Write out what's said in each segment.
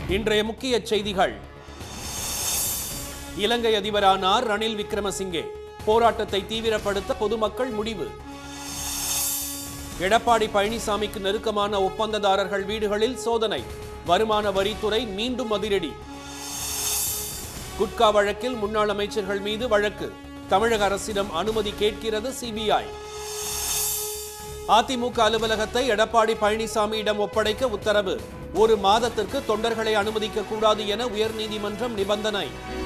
இன்றைய முக்கிய செய்திகள் இலங்கை அதிபரானார் ரணில் விக்ரமசிங்கே போராட்டத்தை தீவிரப்படுத்த பொதுமக்கள் முடிவு எடப்பாடி பழனிசாமிக்கு நெருக்கமான ஒப்பந்ததாரர்கள் வீடுகளில் சோதனை வருமான வரித்துறை மீண்டும் அதிரடி குட்கா வழக்கில் முன்னாள் அமைச்சர்கள் மீது வழக்கு தமிழக அரசிடம் அனுமதி கேட்கிறது சிபிஐ அதிமுக அலுவலகத்தை எடப்பாடி பழனிசாமியிடம் ஒப்படைக்க உத்தரவு ஒரு மாதத்திற்கு தொண்டர்களை அனுமதிக்க கூடாது என உயர்நீதிமன்றம் நிபந்தனை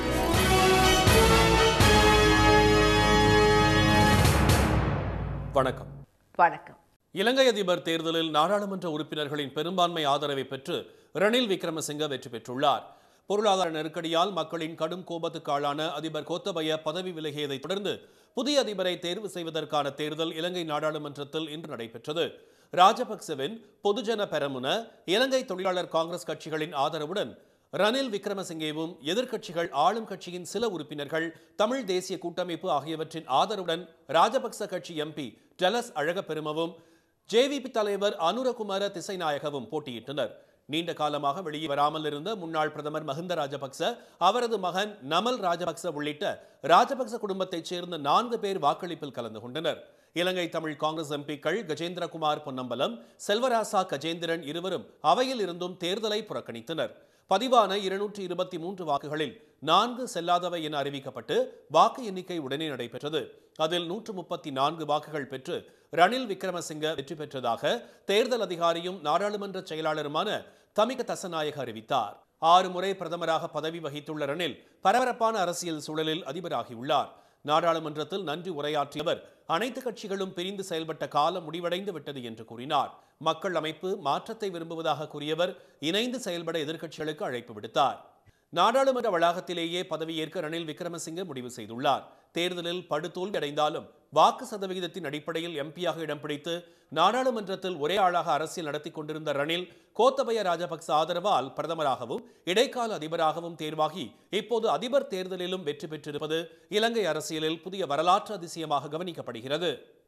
வணக்கம் வணக்கம் இலங்கை அதிபர் தேர்தலில் நாடாளுமன்ற உறுப்பினர்களின் பெரும்பான்மை ஆதரவை பெற்று ரணில் விக்ரமசிங்க வெற்றி பெற்றுள்ளார் பொருளாதார நெருக்கடியால் மக்களின் கடும் கோபத்துக்கு ஆளான அதிபர் கோத்தபய பதவி விலகியதைத் தொடர்ந்து புதிய அதிபரை தேர்வு செய்வதற்கான தேர்தல் இலங்கை நாடாளுமன்றத்தில் இன்று நடைபெற்றது ராஜபக்சவின் பொதுஜன பெரமுன இலங்கை தொழிலாளர் காங்கிரஸ் கட்சிகளின் ஆதரவுடன் ரணில் விக்ரமசிங்கேவும் எதிர்க்கட்சிகள் ஆளும் கட்சியின் சில உறுப்பினர்கள் தமிழ் தேசிய கூட்டமைப்பு ஆகியவற்றின் ஆதரவுடன் ராஜபக்ச கட்சி எம்பி டலஸ் அழகப்பெருமவும் ஜேவிபி தலைவர் அனுரகுமார திசைநாயகவும் போட்டியிட்டனர் நீண்ட காலமாக வெளியே வராமல் இருந்த முன்னாள் பிரதமர் மஹிந்த ராஜபக்ச அவரது மகன் நமல் ராஜபக்ச உள்ளிட்ட ராஜபக்ச குடும்பத்தைச் சேர்ந்த நான்கு பேர் வாக்களிப்பில் கலந்து கொண்டனர் இலங்கை தமிழ் காங்கிரஸ் எம்பிக்கள் கஜேந்திரகுமார் பொன்னம்பலம் செல்வராசா கஜேந்திரன் இருவரும் அவையில் இருந்தும் தேர்தலை புறக்கணித்தனர் பதிவான இருநூற்றி இருபத்தி மூன்று வாக்குகளில் நான்கு செல்லாதவை என அறிவிக்கப்பட்டு வாக்கு எண்ணிக்கை உடனே நடைபெற்றது அதில் நூற்று முப்பத்தி நான்கு வாக்குகள் பெற்று ரணில் விக்ரமசிங்க வெற்றி பெற்றதாக தேர்தல் அதிகாரியும் நாடாளுமன்ற செயலாளருமான தமிக தசநாயக அறிவித்தார் ஆறு முறை பிரதமராக பதவி வகித்துள்ள ரணில் பரபரப்பான அரசியல் சூழலில் அதிபராகியுள்ளார் நாடாளுமன்றத்தில் நன்றி உரையாற்றிய அவர் அனைத்து கட்சிகளும் பிரிந்து செயல்பட்ட காலம் முடிவடைந்து விட்டது என்று கூறினார் மக்கள் அமைப்பு மாற்றத்தை விரும்புவதாக கூறியவர் இணைந்து செயல்பட எதிர்க்கட்சிகளுக்கு அழைப்பு விடுத்தார் நாடாளுமன்ற வளாகத்திலேயே பதவியேற்க ரணில் விக்ரமசிங்கே முடிவு செய்துள்ளார் தேர்தலில் படுதோல்வி அடைந்தாலும் வாக்கு சதவிகிதத்தின் அடிப்படையில் எம்பியாக இடம் பிடித்து நாடாளுமன்றத்தில் ஒரே ஆளாக அரசியல் நடத்தி கொண்டிருந்த ரணில் கோத்தபய ராஜபக்ச ஆதரவால் பிரதமராகவும் இடைக்கால அதிபராகவும் தேர்வாகி இப்போது அதிபர் தேர்தலிலும் வெற்றி பெற்றிருப்பது இலங்கை அரசியலில் புதிய வரலாற்று அதிசயமாக கவனிக்கப்படுகிறது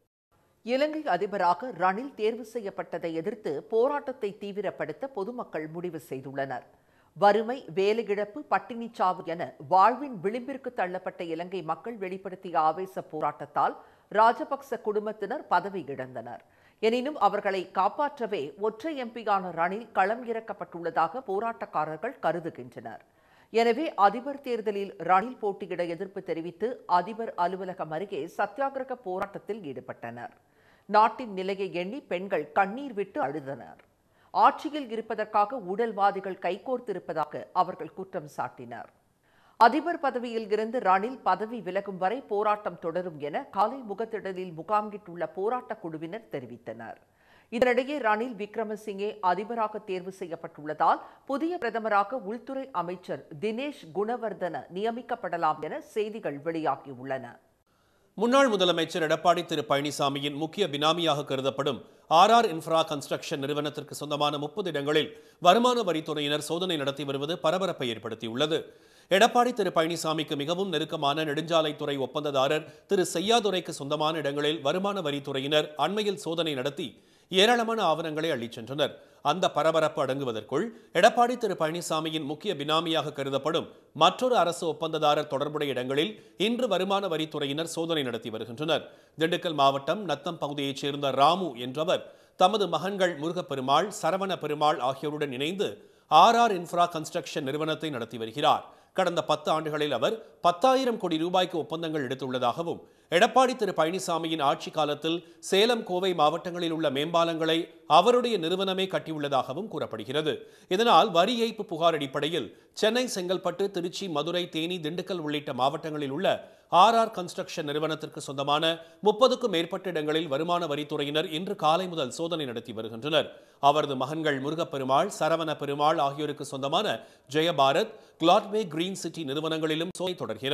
இலங்கை அதிபராக ரணில் தேர்வு செய்யப்பட்டதை எதிர்த்து போராட்டத்தை தீவிரப்படுத்த பொதுமக்கள் முடிவு செய்துள்ளனர் வறுமை வேலையிழப்பு பட்டினிச்சாவு என வாழ்வின் விளிம்பிற்கு தள்ளப்பட்ட இலங்கை மக்கள் வெளிப்படுத்திய ஆவேச போராட்டத்தால் ராஜபக்ச குடும்பத்தினர் பதவி இழந்தனர் எனினும் அவர்களை காப்பாற்றவே ஒற்றை எம்பியான ரணில் களம் இறக்கப்பட்டுள்ளதாக போராட்டக்காரர்கள் கருதுகின்றனர் எனவே அதிபர் தேர்தலில் ரணில் போட்டியிட எதிர்ப்பு தெரிவித்து அதிபர் அலுவலகம் அருகே சத்தியாகிரக போராட்டத்தில் ஈடுபட்டனர் நாட்டின் நிலையை எண்ணி பெண்கள் கண்ணீர் விட்டு அழுதனர் ஆட்சியில் இருப்பதற்காக ஊழல்வாதிகள் கைகோர்த்திருப்பதாக அவர்கள் குற்றம் சாட்டினர் அதிபர் பதவியில் இருந்து ரணில் பதவி விலகும் வரை போராட்டம் தொடரும் என காலை முகத்திடலில் முகாமிட்டுள்ள போராட்டக் குழுவினர் தெரிவித்தனர் இதனிடையே ரணில் விக்ரமசிங்கே அதிபராக தேர்வு செய்யப்பட்டுள்ளதால் புதிய பிரதமராக உள்துறை அமைச்சர் தினேஷ் குணவர்தன நியமிக்கப்படலாம் என செய்திகள் வெளியாகியுள்ளன முன்னாள் முதலமைச்சர் எடப்பாடி திரு பழனிசாமியின் முக்கிய பினாமியாக கருதப்படும் ஆர்ஆர் இன்ஃப்ரா கன்ஸ்ட்ரக்ஷன் நிறுவனத்திற்கு சொந்தமான முப்பது இடங்களில் வருமான வரித்துறையினர் சோதனை நடத்தி வருவது பரபரப்பை ஏற்படுத்தியுள்ளது எடப்பாடி திரு பழனிசாமிக்கு மிகவும் நெருக்கமான நெடுஞ்சாலைத்துறை ஒப்பந்ததாரர் திரு செய்யாதுரைக்கு சொந்தமான இடங்களில் வருமான வரித்துறையினர் அண்மையில் சோதனை நடத்தி ஏராளமான ஆவணங்களை அள்ளிச் சென்றனர் அந்த பரபரப்பு அடங்குவதற்குள் எடப்பாடி திரு பழனிசாமியின் முக்கிய பினாமியாக கருதப்படும் மற்றொரு அரசு ஒப்பந்ததாரர் தொடர்புடைய இடங்களில் இன்று வருமான வரித்துறையினர் சோதனை நடத்தி வருகின்றனர் திண்டுக்கல் மாவட்டம் நத்தம் பகுதியைச் சேர்ந்த ராமு என்றவர் தமது மகன்கள் முருகப்பெருமாள் சரவண பெருமாள் ஆகியோருடன் இணைந்து ஆர்ஆர் இன்ஃப்ரா கன்ஸ்ட்ரக்ஷன் நிறுவனத்தை நடத்தி வருகிறார் கடந்த பத்து ஆண்டுகளில் அவர் பத்தாயிரம் கோடி ரூபாய்க்கு ஒப்பந்தங்கள் எடுத்துள்ளதாகவும் எடப்பாடி திரு பழனிசாமியின் ஆட்சி காலத்தில் சேலம் கோவை மாவட்டங்களில் உள்ள மேம்பாலங்களை அவருடைய நிறுவனமே கட்டியுள்ளதாகவும் கூறப்படுகிறது இதனால் வரி ஏய்ப்பு புகார் அடிப்படையில் சென்னை செங்கல்பட்டு திருச்சி மதுரை தேனி திண்டுக்கல் உள்ளிட்ட மாவட்டங்களில் உள்ள ஆர்ஆர் கன்ஸ்ட்ரக்ஷன் நிறுவனத்திற்கு சொந்தமான முப்பதுக்கும் மேற்பட்ட இடங்களில் வருமான வரித்துறையினர் இன்று காலை முதல் சோதனை நடத்தி வருகின்றனர் அவரது மகன்கள் முருகப்பெருமாள் சரவண பெருமாள் ஆகியோருக்கு சொந்தமான ஜெயபாரத் கிளாட்வே கிரீன் சிட்டி நிறுவனங்களிலும் சோதனை தொடர்கிறது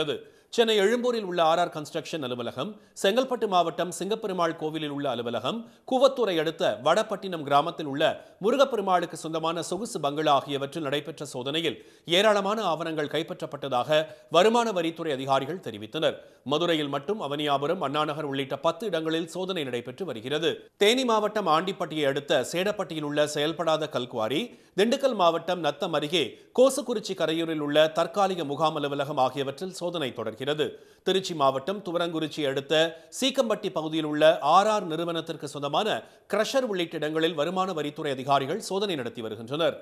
சென்னை எழும்பூரில் உள்ள ஆர் ஆர் கன்ஸ்ட்ரக்ஷன் அலுவலகம் செங்கல்பட்டு மாவட்டம் சிங்கப்பெருமாள் கோவிலில் உள்ள அலுவலகம் கூவத்தூரை அடுத்த வடபட்டினம் கிராமத்தில் உள்ள முருகப்பெருமாளுக்கு சொந்தமான சொகுசு பங்களா ஆகியவற்றில் நடைபெற்ற சோதனையில் ஏராளமான ஆவணங்கள் கைப்பற்றப்பட்டதாக வருமான வரித்துறை அதிகாரிகள் தெரிவித்தனர் மதுரையில் மட்டும் அவனியாபுரம் அண்ணாநகர் உள்ளிட்ட பத்து இடங்களில் சோதனை நடைபெற்று வருகிறது தேனி மாவட்டம் ஆண்டிப்பட்டியை அடுத்த சேடப்பட்டியில் உள்ள செயல்படாத கல்குவாரி திண்டுக்கல் மாவட்டம் நத்தம் அருகே கோசுக்குறிச்சி கரையூரில் உள்ள தற்காலிக முகாம் அலுவலகம் ஆகியவற்றில் சோதனை தொடர்கிறது திருச்சி மாவட்டம் துவரங்குறிச்சி அடுத்த சீக்கம்பட்டி பகுதியில் உள்ள ஆர்ஆர் நிறுவனத்திற்கு சொந்தமான கிரஷர் உள்ளிட்ட இடங்களில் வருமான வரித்துறை அதிகாரிகள் சோதனை நடத்தி வருகின்றனர்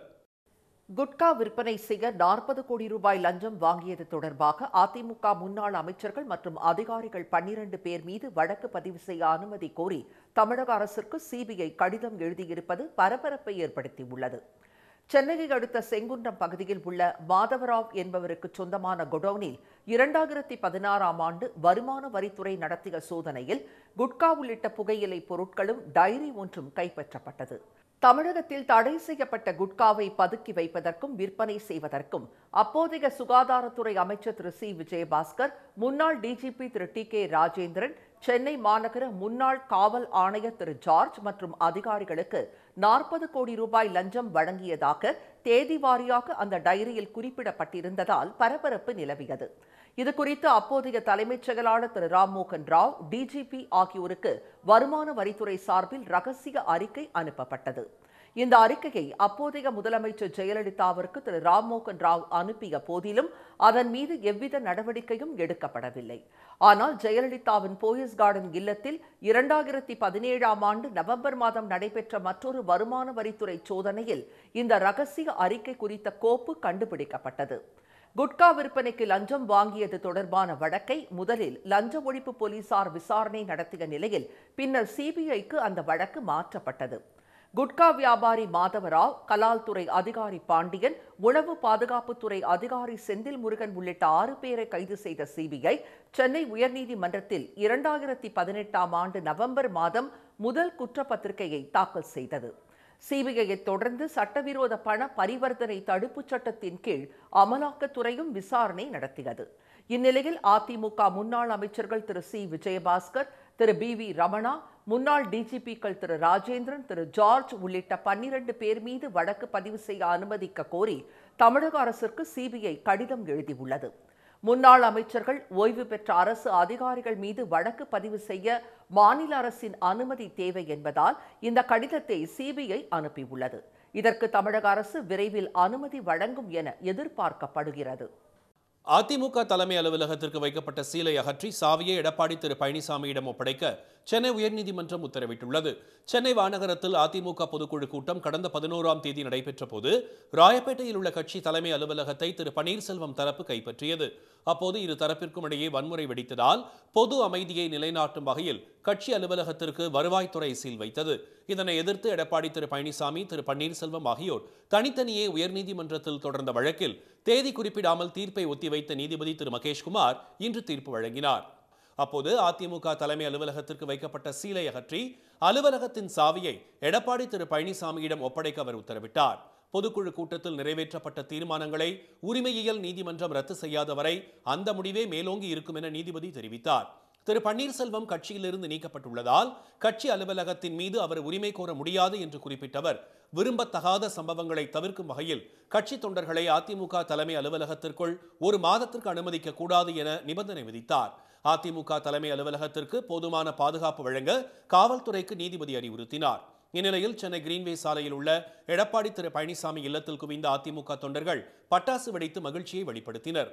குட்கா விற்பனை செய்ய நாற்பது கோடி ரூபாய் லஞ்சம் வாங்கியது தொடர்பாக அதிமுக முன்னாள் அமைச்சர்கள் மற்றும் அதிகாரிகள் பன்னிரண்டு பேர் மீது வழக்கு பதிவு செய்ய அனுமதி கோரி தமிழக அரசிற்கு சிபிஐ கடிதம் எழுதியிருப்பது பரபரப்பை ஏற்படுத்தியுள்ளது சென்னையை அடுத்த செங்குன்றம் பகுதியில் உள்ள மாதவராவ் என்பவருக்கு சொந்தமான குடோனில் இரண்டாயிரத்தி பதினாறாம் ஆண்டு வருமான வரித்துறை நடத்திய சோதனையில் குட்கா உள்ளிட்ட புகையிலை பொருட்களும் டைரி ஒன்றும் கைப்பற்றப்பட்டது தமிழகத்தில் தடை செய்யப்பட்ட குட்காவை பதுக்கி வைப்பதற்கும் விற்பனை செய்வதற்கும் அப்போதைய சுகாதாரத்துறை அமைச்சர் திரு சி விஜயபாஸ்கர் முன்னாள் டிஜிபி திரு டி கே ராஜேந்திரன் சென்னை மாநகர முன்னாள் காவல் ஆணையர் திரு ஜார்ஜ் மற்றும் அதிகாரிகளுக்கு நாற்பது கோடி ரூபாய் லஞ்சம் வழங்கியதாக தேதி வாரியாக அந்த டைரியில் குறிப்பிடப்பட்டிருந்ததால் பரபரப்பு நிலவியது இது குறித்து அப்போதைய தலைமைச் செயலாளர் திரு ராம்மோகன் ராவ் டிஜிபி ஆகியோருக்கு வருமான வரித்துறை சார்பில் ரகசிய அறிக்கை அனுப்பப்பட்டது இந்த அறிக்கையை அப்போதைய முதலமைச்சர் ஜெயலலிதாவிற்கு திரு ராம்மோகன் ராவ் அனுப்பிய போதிலும் அதன் மீது எவ்வித நடவடிக்கையும் எடுக்கப்படவில்லை ஆனால் ஜெயலலிதாவின் போயஸ் கார்டன் இல்லத்தில் இரண்டாயிரத்தி பதினேழாம் ஆண்டு நவம்பர் மாதம் நடைபெற்ற மற்றொரு வருமான வரித்துறை சோதனையில் இந்த ரகசிய அறிக்கை குறித்த கோப்பு கண்டுபிடிக்கப்பட்டது குட்கா விற்பனைக்கு லஞ்சம் வாங்கியது தொடர்பான வழக்கை முதலில் லஞ்ச ஒழிப்பு போலீசார் விசாரணை நடத்திய நிலையில் பின்னர் சிபிஐக்கு அந்த வழக்கு மாற்றப்பட்டது குட்கா வியாபாரி மாதவராவ் கலால்துறை அதிகாரி பாண்டியன் உணவு பாதுகாப்புத்துறை அதிகாரி செந்தில் முருகன் உள்ளிட்ட ஆறு பேரை கைது செய்த சிபிஐ சென்னை உயர்நீதிமன்றத்தில் இரண்டாயிரத்தி பதினெட்டாம் ஆண்டு நவம்பர் மாதம் முதல் குற்றப்பத்திரிகையை தாக்கல் செய்தது சிபிஐயை தொடர்ந்து சட்டவிரோத பண பரிவர்த்தனை தடுப்புச் சட்டத்தின் கீழ் அமலாக்கத்துறையும் விசாரணை நடத்தியது இந்நிலையில் அதிமுக முன்னாள் அமைச்சர்கள் திரு சி விஜயபாஸ்கர் திரு பி வி ரமணா முன்னாள் டிஜிபிக்கள் திரு ராஜேந்திரன் திரு ஜார்ஜ் உள்ளிட்ட பன்னிரண்டு பேர் மீது வழக்கு பதிவு செய்ய அனுமதிக்க கோரி தமிழக அரசிற்கு சிபிஐ கடிதம் எழுதியுள்ளது முன்னாள் அமைச்சர்கள் ஓய்வு பெற்ற அரசு அதிகாரிகள் மீது வழக்கு பதிவு செய்ய மாநில அரசின் அனுமதி தேவை என்பதால் இந்த கடிதத்தை சிபிஐ அனுப்பியுள்ளது இதற்கு தமிழக அரசு விரைவில் அனுமதி வழங்கும் என எதிர்பார்க்கப்படுகிறது அதிமுக தலைமை அலுவலகத்திற்கு வைக்கப்பட்ட சீலை அகற்றி சாவியை எடப்பாடி திரு பழனிசாமியிடம் ஒப்படைக்க சென்னை உயர்நீதிமன்றம் உத்தரவிட்டுள்ளது சென்னை வானகரத்தில் அதிமுக பொதுக்குழு கூட்டம் கடந்த பதினோராம் தேதி நடைபெற்ற போது ராயப்பேட்டையில் உள்ள கட்சி தலைமை அலுவலகத்தை திரு பன்னீர்செல்வம் தரப்பு கைப்பற்றியது அப்போது இரு தரப்பிற்கும் இடையே வன்முறை வெடித்ததால் பொது அமைதியை நிலைநாட்டும் வகையில் கட்சி அலுவலகத்திற்கு வருவாய்த்துறை சீல் வைத்தது இதனை எதிர்த்து எடப்பாடி திரு பழனிசாமி திரு பன்னீர்செல்வம் ஆகியோர் தனித்தனியே உயர்நீதிமன்றத்தில் தொடர்ந்த வழக்கில் தேதி குறிப்பிடாமல் தீர்ப்பை ஒத்திவைத்த நீதிபதி திரு மகேஷ்குமார் இன்று தீர்ப்பு வழங்கினார் அப்போது அதிமுக தலைமை அலுவலகத்திற்கு வைக்கப்பட்ட சீலை அகற்றி அலுவலகத்தின் சாவியை எடப்பாடி திரு பழனிசாமியிடம் ஒப்படைக்க அவர் உத்தரவிட்டார் பொதுக்குழு கூட்டத்தில் நிறைவேற்றப்பட்ட தீர்மானங்களை உரிமையியல் நீதிமன்றம் ரத்து செய்யாத வரை அந்த முடிவே மேலோங்கி இருக்கும் என நீதிபதி தெரிவித்தார் திரு பன்னீர்செல்வம் கட்சியிலிருந்து நீக்கப்பட்டுள்ளதால் கட்சி அலுவலகத்தின் மீது அவர் உரிமை கோர முடியாது என்று குறிப்பிட்டவர் விரும்பத்தகாத சம்பவங்களை தவிர்க்கும் வகையில் கட்சி தொண்டர்களை அதிமுக தலைமை அலுவலகத்திற்குள் ஒரு மாதத்திற்கு அனுமதிக்க கூடாது என நிபந்தனை விதித்தார் அதிமுக தலைமை அலுவலகத்திற்கு போதுமான பாதுகாப்பு வழங்க காவல்துறைக்கு நீதிபதி அறிவுறுத்தினார் இந்நிலையில் சென்னை கிரீன்வே சாலையில் உள்ள எடப்பாடி திரு பழனிசாமி இல்லத்தில் குவிந்த அதிமுக தொண்டர்கள் பட்டாசு வெடித்து மகிழ்ச்சியை வெளிப்படுத்தினர்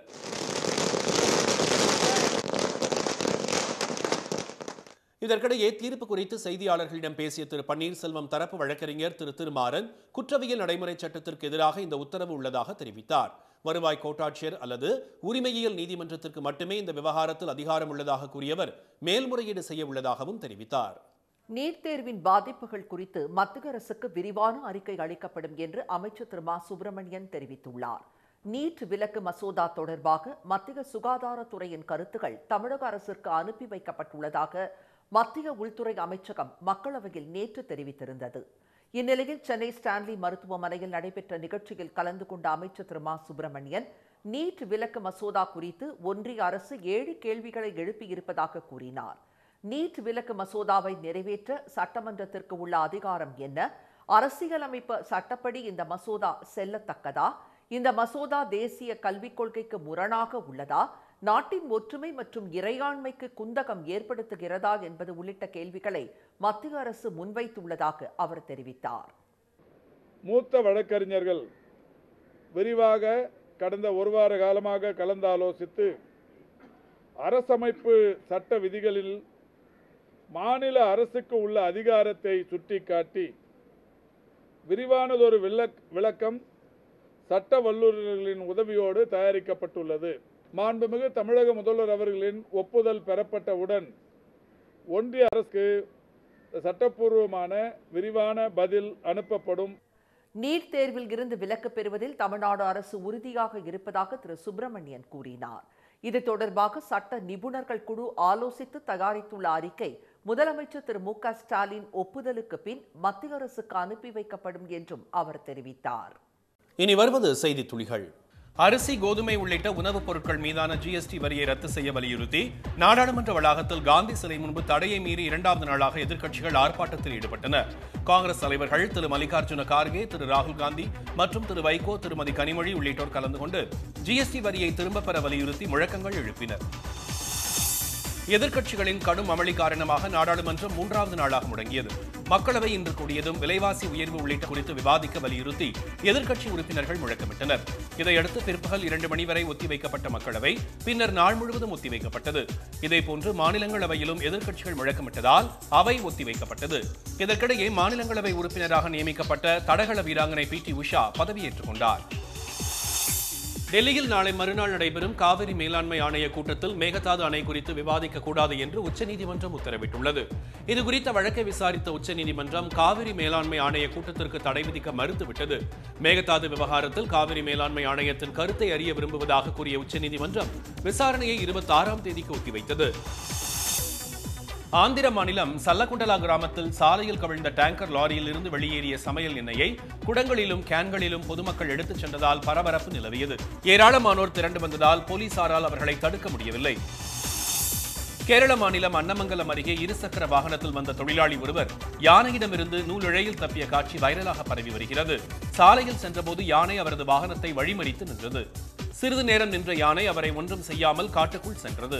இதற்கிடையே தீர்ப்பு குறித்து செய்தியாளர்களிடம் பேசிய திரு பன்னீர்செல்வம் தரப்பு வழக்கறிஞர் திரு திருமாறன் குற்றவியல் நடைமுறை சட்டத்திற்கு எதிராக இந்த உத்தரவு உள்ளதாக தெரிவித்தார் வருவாய் கோட்டாட்சியர் அல்லது உரிமையியல் நீதிமன்றத்திற்கு மட்டுமே இந்த விவகாரத்தில் அதிகாரம் உள்ளதாக கூறியவர் மேல்முறையீடு செய்ய உள்ளதாகவும் தெரிவித்தார் நீட் தேர்வின் பாதிப்புகள் குறித்து மத்திய அரசுக்கு விரிவான அறிக்கை அளிக்கப்படும் என்று அமைச்சர் திரு மா சுப்பிரமணியன் தெரிவித்துள்ளார் நீட் விலக்கு மசோதா தொடர்பாக மத்திய சுகாதாரத்துறையின் கருத்துகள் தமிழக அரசிற்கு அனுப்பி வைக்கப்பட்டுள்ளதாக மத்திய உள்துறை அமைச்சகம் மக்களவையில் நேற்று தெரிவித்திருந்தது இந்நிலையில் சென்னை ஸ்டான்லி மருத்துவமனையில் நடைபெற்ற நிகழ்ச்சியில் கலந்து கொண்ட அமைச்சர் திரு மா சுப்பிரமணியன் நீட் விலக்கு மசோதா குறித்து ஒன்றிய அரசு ஏழு கேள்விகளை எழுப்பியிருப்பதாக கூறினார் நீட் விலக்கு மசோதாவை நிறைவேற்ற சட்டமன்றத்திற்கு உள்ள அதிகாரம் என்ன அரசியலமைப்பு சட்டப்படி இந்த மசோதா செல்லத்தக்கதா இந்த மசோதா தேசிய கல்விக் கொள்கைக்கு முரணாக உள்ளதா நாட்டின் ஒற்றுமை மற்றும் இறையாண்மைக்கு குந்தகம் ஏற்படுத்துகிறதா என்பது உள்ளிட்ட கேள்விகளை மத்திய அரசு முன்வைத்துள்ளதாக அவர் தெரிவித்தார் மூத்த வழக்கறிஞர்கள் விரிவாக கடந்த ஒரு வார காலமாக கலந்தாலோசித்து அரசமைப்பு சட்ட விதிகளில் மாநில அரசுக்கு உள்ள அதிகாரத்தை சுட்டிக்காட்டி விரிவானதொரு விளக் விளக்கம் சட்ட வல்லுநர்களின் உதவியோடு தயாரிக்கப்பட்டுள்ளது மாண்புமிகு தமிழக முதல்வர் அவர்களின் ஒப்புதல் பெறப்பட்டவுடன் ஒன்றிய அரசுக்கு சட்டப்பூர்வமான விரிவான பதில் அனுப்பப்படும் நீட் தேர்வில் இருந்து விலக்கு பெறுவதில் தமிழ்நாடு அரசு உறுதியாக இருப்பதாக திரு சுப்பிரமணியன் கூறினார் இது தொடர்பாக சட்ட நிபுணர்கள் குழு ஆலோசித்து தயாரித்துள்ள அறிக்கை முதலமைச்சர் திரு மு க ஸ்டாலின் ஒப்புதலுக்கு பின் மத்திய அரசுக்கு அனுப்பி வைக்கப்படும் என்றும் அவர் தெரிவித்தார் இனி வருவது செய்தி துளிகள் அரிசி கோதுமை உள்ளிட்ட உணவுப் பொருட்கள் மீதான ஜிஎஸ்டி வரியை ரத்து செய்ய வலியுறுத்தி நாடாளுமன்ற வளாகத்தில் காந்தி சிலை முன்பு தடையை மீறி இரண்டாவது நாளாக எதிர்க்கட்சிகள் ஆர்ப்பாட்டத்தில் ஈடுபட்டன காங்கிரஸ் தலைவர்கள் திரு மல்லிகார்ஜுன கார்கே திரு ராகுல் காந்தி மற்றும் திரு வைகோ திருமதி கனிமொழி உள்ளிட்டோர் கலந்து கொண்டு ஜிஎஸ்டி வரியை திரும்பப் பெற வலியுறுத்தி முழக்கங்கள் எழுப்பினர் எதிர்க்கட்சிகளின் கடும் அமளி காரணமாக நாடாளுமன்றம் மூன்றாவது நாளாக முடங்கியது மக்களவை இன்று கூடியதும் விலைவாசி உயர்வு உள்ளிட்ட குறித்து விவாதிக்க வலியுறுத்தி எதிர்க்கட்சி உறுப்பினர்கள் முழக்கமிட்டனர் இதையடுத்து பிற்பகல் இரண்டு மணி வரை ஒத்திவைக்கப்பட்ட மக்களவை பின்னர் நாள் முழுவதும் ஒத்திவைக்கப்பட்டது இதேபோன்று மாநிலங்களவையிலும் எதிர்க்கட்சிகள் முழக்கமிட்டதால் அவை ஒத்திவைக்கப்பட்டது இதற்கிடையே மாநிலங்களவை உறுப்பினராக நியமிக்கப்பட்ட தடகள வீராங்கனை பி டி உஷா பதவியேற்றுக் கொண்டார் டெல்லியில் நாளை மறுநாள் நடைபெறும் காவிரி மேலாண்மை ஆணைய கூட்டத்தில் மேகதாது அணை குறித்து விவாதிக்க கூடாது என்று உச்சநீதிமன்றம் உத்தரவிட்டுள்ளது இது குறித்த வழக்கை விசாரித்த உச்சநீதிமன்றம் காவிரி மேலாண்மை ஆணைய கூட்டத்திற்கு தடை விதிக்க மறுத்துவிட்டது மேகதாது விவகாரத்தில் காவிரி மேலாண்மை ஆணையத்தின் கருத்தை அறிய விரும்புவதாக கூறிய உச்சநீதிமன்றம் விசாரணையை இருபத்தி ஆறாம் தேதிக்கு ஒத்திவைத்தது ஆந்திர மாநிலம் சல்லகுண்டலா கிராமத்தில் சாலையில் கவிழ்ந்த டேங்கர் லாரியில் இருந்து வெளியேறிய சமையல் எண்ணெயை குடங்களிலும் கேன்களிலும் பொதுமக்கள் எடுத்துச் சென்றதால் பரபரப்பு நிலவியது ஏராளமானோர் திரண்டு வந்ததால் போலீசாரால் அவர்களை தடுக்க முடியவில்லை கேரள மாநிலம் அன்னமங்கலம் அருகே இருசக்கர வாகனத்தில் வந்த தொழிலாளி ஒருவர் யானையிடமிருந்து நூலிழையில் தப்பிய காட்சி வைரலாக பரவி வருகிறது சாலையில் சென்றபோது யானை அவரது வாகனத்தை வழிமறித்து நின்றது சிறிது நேரம் நின்ற யானை அவரை ஒன்றும் செய்யாமல் காட்டுக்குள் சென்றது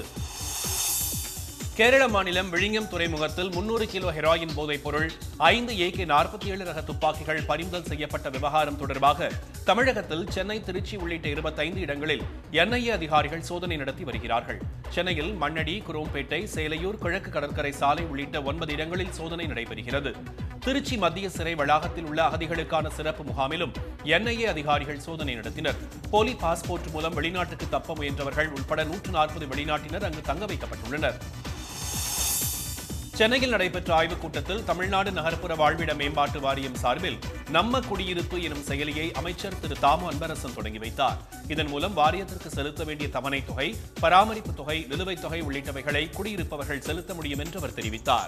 கேரள மாநிலம் விழிஞம் துறைமுகத்தில் முன்னூறு கிலோ ஹெராயின் போதைப் பொருள் ஐந்து ஏகே நாற்பத்தி ஏழு ரக துப்பாக்கிகள் பறிமுதல் செய்யப்பட்ட விவகாரம் தொடர்பாக தமிழகத்தில் சென்னை திருச்சி உள்ளிட்ட இருபத்தைந்து இடங்களில் என்ஐஏ அதிகாரிகள் சோதனை நடத்தி வருகிறார்கள் சென்னையில் மண்ணடி குரோம்பேட்டை சேலையூர் கிழக்கு கடற்கரை சாலை உள்ளிட்ட ஒன்பது இடங்களில் சோதனை நடைபெறுகிறது திருச்சி மத்திய சிறை வளாகத்தில் உள்ள அகதிகளுக்கான சிறப்பு முகாமிலும் என்ஐஏ அதிகாரிகள் சோதனை நடத்தினர் போலி பாஸ்போர்ட் மூலம் வெளிநாட்டுக்கு தப்ப முயன்றவர்கள் உட்பட நூற்று நாற்பது வெளிநாட்டினர் அங்கு தங்க வைக்கப்பட்டுள்ளனர் சென்னையில் நடைபெற்ற ஆய்வுக் கூட்டத்தில் தமிழ்நாடு நகர்ப்புற வாழ்விட மேம்பாட்டு வாரியம் சார்பில் நம்ம குடியிருப்பு எனும் செயலியை அமைச்சர் திரு தாமு அன்பரசன் தொடங்கி வைத்தார் இதன் மூலம் வாரியத்திற்கு செலுத்த வேண்டிய தவணைத் தொகை பராமரிப்பு தொகை நிலுவைத் தொகை உள்ளிட்டவைகளை குடியிருப்பவர்கள் செலுத்த முடியும் என்று அவர் தெரிவித்தார்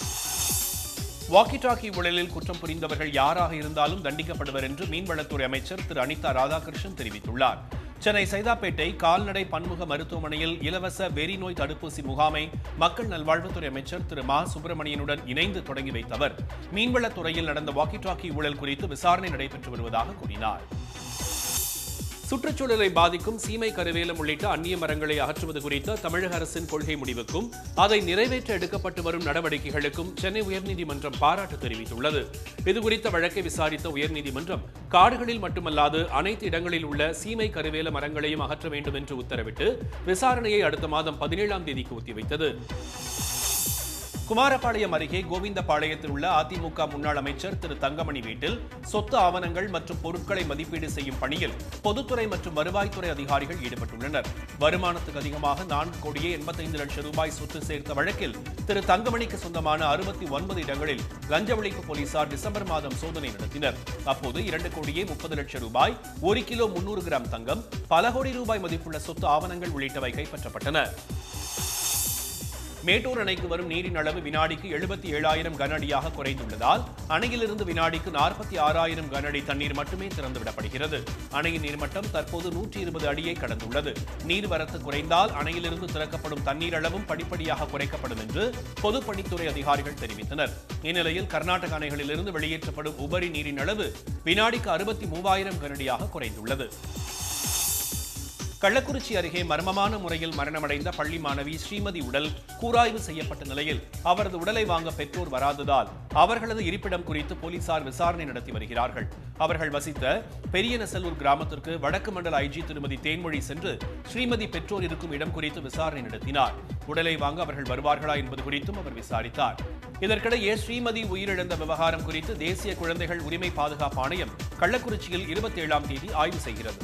வாக்கி டாக்கி ஊழலில் குற்றம் புரிந்தவர்கள் யாராக இருந்தாலும் தண்டிக்கப்படுவர் என்று மீன்வளத்துறை அமைச்சர் திரு அனிதா ராதாகிருஷ்ணன் தெரிவித்துள்ளார் சென்னை சைதாப்பேட்டை கால்நடை பன்முக மருத்துவமனையில் இலவச வெறி நோய் தடுப்பூசி முகாமை மக்கள் நல்வாழ்வுத்துறை அமைச்சர் திரு மா சுப்பிரமணியனுடன் இணைந்து தொடங்கி வைத்த அவர் மீன்வளத்துறையில் நடந்த வாக்கி டாக்கி ஊழல் குறித்து விசாரணை நடைபெற்று வருவதாக கூறினார் சுற்றுச்சூழலை பாதிக்கும் சீமை கருவேலம் உள்ளிட்ட அந்நிய மரங்களை அகற்றுவது குறித்த தமிழக அரசின் கொள்கை முடிவுக்கும் அதை நிறைவேற்ற எடுக்கப்பட்டு வரும் நடவடிக்கைகளுக்கும் சென்னை உயர்நீதிமன்றம் பாராட்டு தெரிவித்துள்ளது இதுகுறித்த வழக்கை விசாரித்த உயர்நீதிமன்றம் காடுகளில் மட்டுமல்லாது அனைத்து இடங்களில் உள்ள சீமை கருவேல மரங்களையும் அகற்ற வேண்டும் என்று உத்தரவிட்டு விசாரணையை அடுத்த மாதம் பதினேழாம் தேதிக்கு ஒத்திவைத்தது குமாரபாளையம் அருகே கோவிந்தபாளையத்தில் உள்ள அதிமுக முன்னாள் அமைச்சர் திரு தங்கமணி வீட்டில் சொத்து ஆவணங்கள் மற்றும் பொருட்களை மதிப்பீடு செய்யும் பணியில் பொதுத்துறை மற்றும் வருவாய்த்துறை அதிகாரிகள் ஈடுபட்டுள்ளனர் வருமானத்துக்கு அதிகமாக நான்கு கோடியே எண்பத்தைந்து லட்சம் ரூபாய் சொத்து சேர்த்த வழக்கில் திரு தங்கமணிக்கு சொந்தமான அறுபத்தி ஒன்பது இடங்களில் லஞ்ச ஒழிப்பு போலீசார் டிசம்பர் மாதம் சோதனை நடத்தினர் அப்போது இரண்டு கோடியே முப்பது லட்சம் ரூபாய் ஒரு கிலோ முன்னூறு கிராம் தங்கம் பல கோடி ரூபாய் மதிப்புள்ள சொத்து ஆவணங்கள் உள்ளிட்டவை கைப்பற்றப்பட்டன மேட்டூர் அணைக்கு வரும் நீரின் அளவு வினாடிக்கு எழுபத்தி ஏழாயிரம் கன அடியாக குறைந்துள்ளதால் அணையிலிருந்து வினாடிக்கு நாற்பத்தி ஆறாயிரம் கன அடி தண்ணீர் மட்டுமே திறந்துவிடப்படுகிறது அணையின் நீர்மட்டம் தற்போது நூற்றி இருபது அடியை கடந்துள்ளது நீர்வரத்து குறைந்தால் அணையிலிருந்து திறக்கப்படும் தண்ணீர் அளவும் படிப்படியாக குறைக்கப்படும் என்று பொதுப்பணித்துறை அதிகாரிகள் தெரிவித்தனர் இந்நிலையில் கர்நாடக அணைகளிலிருந்து வெளியேற்றப்படும் உபரி நீரின் அளவு வினாடிக்கு அறுபத்தி மூவாயிரம் கனடியாக குறைந்துள்ளது கள்ளக்குறிச்சி அருகே மர்மமான முறையில் மரணமடைந்த பள்ளி மாணவி ஸ்ரீமதி உடல் கூராய்வு செய்யப்பட்ட நிலையில் அவரது உடலை வாங்க பெற்றோர் வராததால் அவர்களது இருப்பிடம் குறித்து போலீசார் விசாரணை நடத்தி வருகிறார்கள் அவர்கள் வசித்த பெரியநெசலூர் கிராமத்திற்கு வடக்கு மண்டல ஐஜி திருமதி தேன்மொழி சென்று ஸ்ரீமதி பெற்றோர் இருக்கும் இடம் குறித்து விசாரணை நடத்தினார் உடலை வாங்க அவர்கள் வருவார்களா என்பது குறித்தும் அவர் விசாரித்தார் இதற்கிடையே ஸ்ரீமதி உயிரிழந்த விவகாரம் குறித்து தேசிய குழந்தைகள் உரிமை பாதுகாப்பு ஆணையம் கள்ளக்குறிச்சியில் இருபத்தி ஏழாம் தேதி ஆய்வு செய்கிறது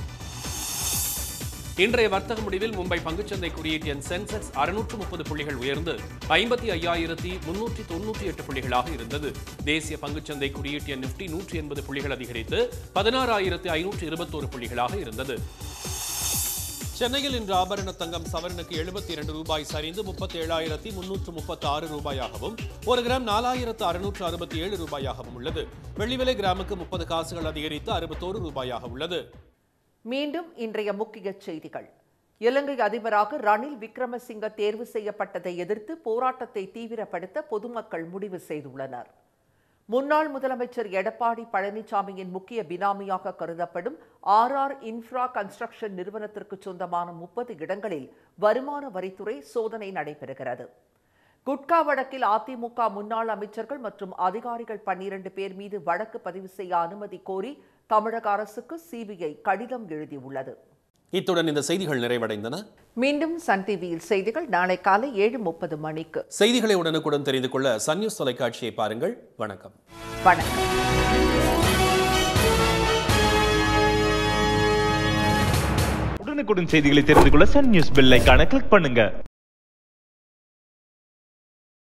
இன்றைய வர்த்தக முடிவில் மும்பை பங்குச்சந்தை குறியீட்டு எண் சென்செக்ஸ் அறுநூற்று முப்பது புள்ளிகள் உயர்ந்து ஐம்பத்தி ஐயாயிரத்தி முன்னூற்றி தொன்னூற்றி எட்டு புள்ளிகளாக இருந்தது தேசிய பங்குச்சந்தை குறியீட்டு எண் நிப்டி நூற்றி எண்பது புள்ளிகள் அதிகரித்து பதினாறாயிரத்தி ஐநூற்று இருபத்தோரு புள்ளிகளாக இருந்தது சென்னையில் இன்று ஆபரண தங்கம் சவரனுக்கு எழுபத்தி இரண்டு ரூபாய் சரிந்து முப்பத்தி ஏழாயிரத்தி முன்னூற்று முப்பத்தி ஆறு ரூபாயாகவும் ஒரு கிராம் நாலாயிரத்து அறுநூற்று அறுபத்தி ஏழு ரூபாயாகவும் உள்ளது வெள்ளி விலை கிராமுக்கு முப்பது காசுகள் அதிகரித்து அறுபத்தோரு ரூபாயாக உள்ளது மீண்டும் இன்றைய முக்கிய செய்திகள் இலங்கை அதிபராக ரணில் விக்ரமசிங்க தேர்வு செய்யப்பட்டதை எதிர்த்து போராட்டத்தை தீவிரப்படுத்த பொதுமக்கள் முடிவு செய்துள்ளனர் முன்னாள் முதலமைச்சர் எடப்பாடி பழனிசாமியின் முக்கிய பினாமியாக கருதப்படும் ஆர் ஆர் இன்ஃப்ரா கன்ஸ்ட்ரக்ஷன் நிறுவனத்திற்கு சொந்தமான முப்பது இடங்களில் வருமான வரித்துறை சோதனை நடைபெறுகிறது குட்கா வழக்கில் அதிமுக முன்னாள் அமைச்சர்கள் மற்றும் அதிகாரிகள் பன்னிரண்டு பேர் மீது வழக்கு பதிவு செய்ய அனுமதி கோரி தமிழக அரசுக்கு சிபிஐ கடிதம் எழுதியுள்ளது இத்துடன் இந்த செய்திகள் நிறைவடைந்தன மீண்டும் சன் டிவியில் செய்திகள் நாளை காலை ஏழு முப்பது மணிக்கு செய்திகளை உடனுக்குடன் தெரிந்து கொள்ள சன் நியூஸ் தொலைக்காட்சியை பாருங்கள் வணக்கம் வணக்கம் உடனுக்குடன் செய்திகளை தெரிந்து கொள்ள சன் நியூஸ் பெல் ஐகானை கிளிக் பண்ணுங்க